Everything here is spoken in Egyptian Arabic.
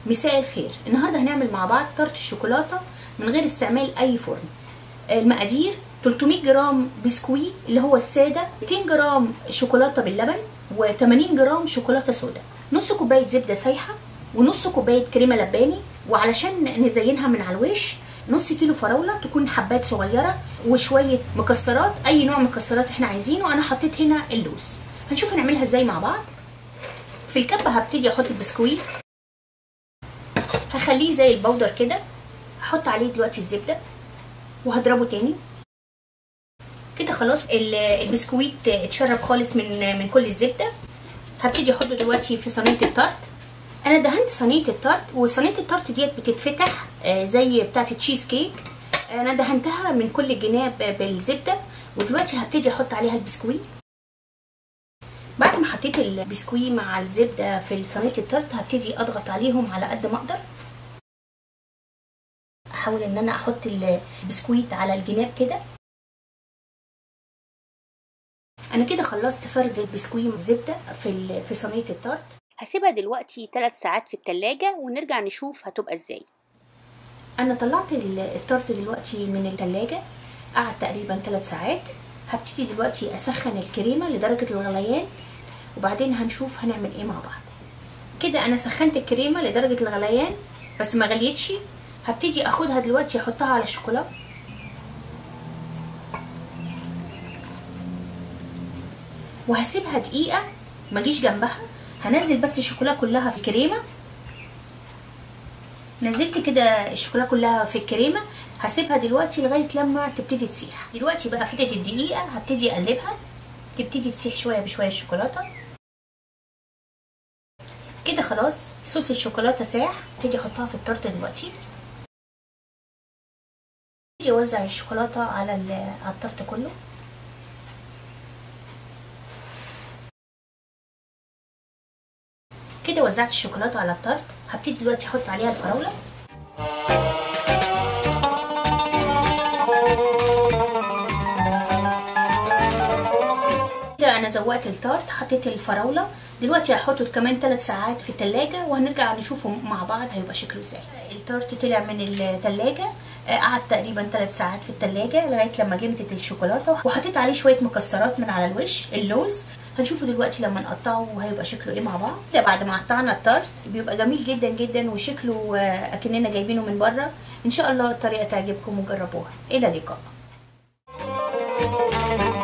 مساء الخير النهارده هنعمل مع بعض تارت الشوكولاته من غير استعمال اي فرن المقادير 300 جرام بسكوي اللي هو الساده 200 جرام شوكولاته باللبن و80 جرام شوكولاته سودا نص كوبايه زبده سايحه ونص كوبايه كريمه لباني وعلشان نزينها من على الوش نص كيلو فراوله تكون حبات صغيره وشويه مكسرات اي نوع مكسرات احنا عايزينه انا حطيت هنا اللوز هنشوف هنعملها ازاي مع بعض في الكبه هبتدي احط البسكويت هخليه زي البودر كده هحط عليه دلوقتي الزبده وهضربه تاني كده خلاص البسكويت اتشرب خالص من من كل الزبده هبتدي احطه دلوقتي في صينيه التارت انا دهنت صينيه التارت وصينيه التارت ديت بتتفتح زي بتاعه التشيز كيك انا دهنتها من كل الجناب بالزبده ودلوقتي هبتدي احط عليها البسكويت بعد ما حطيت البسكوي مع الزبده في صينيه التارت هبتدي اضغط عليهم على قد ما اقدر احاول ان انا احط البسكويت على الجناب كده انا كده خلصت فرد البسكوي زبده في في صينيه التارت هسيبها دلوقتي 3 ساعات في التلاجة ونرجع نشوف هتبقى ازاي انا طلعت التارت دلوقتي من التلاجة قعد تقريبا 3 ساعات هبتدي دلوقتي اسخن الكريمه لدرجه الغليان وبعدين هنشوف هنعمل ايه مع بعض كده انا سخنت الكريمه لدرجه الغليان بس ما غليتش هبتدي اخدها دلوقتي احطها على الشوكولاته وهسيبها دقيقه ما اجيش جنبها هنزل بس الشوكولاته كلها في الكريمه نزلت كده الشوكولاته كلها في الكريمه هسيبها دلوقتي لغايه لما تبتدي تسيح دلوقتي بقى فاتت الدقيقه هبتدي اقلبها تبتدي تسيح شويه بشويه الشوكولاته كده خلاص صوص الشوكولاته ساح هبتدي احطها في التورته دلوقتي ابتدي اوزع الشوكولاته على على التورته كله كده وزعت الشوكولاته على التارت هبتدي دلوقتي احط عليها الفراوله كده انا زوقت التارت حطيت الفراوله دلوقتي هحطه كمان 3 ساعات في التلاجة وهنرجع نشوفه مع بعض هيبقى شكله ازاي التارت طلع من التلاجة قعد تقريبا 3 ساعات في التلاجة لغايه لما جمدت الشوكولاته وحطيت عليه شويه مكسرات من على الوش اللوز هنشوفه دلوقتي لما نقطعه وهيبقى شكله ايه مع بعض ده بعد ما قطعنا التارت بيبقى جميل جدا جدا وشكله اكننا جايبينه من بره ان شاء الله الطريقه تعجبكم وجربوها الى اللقاء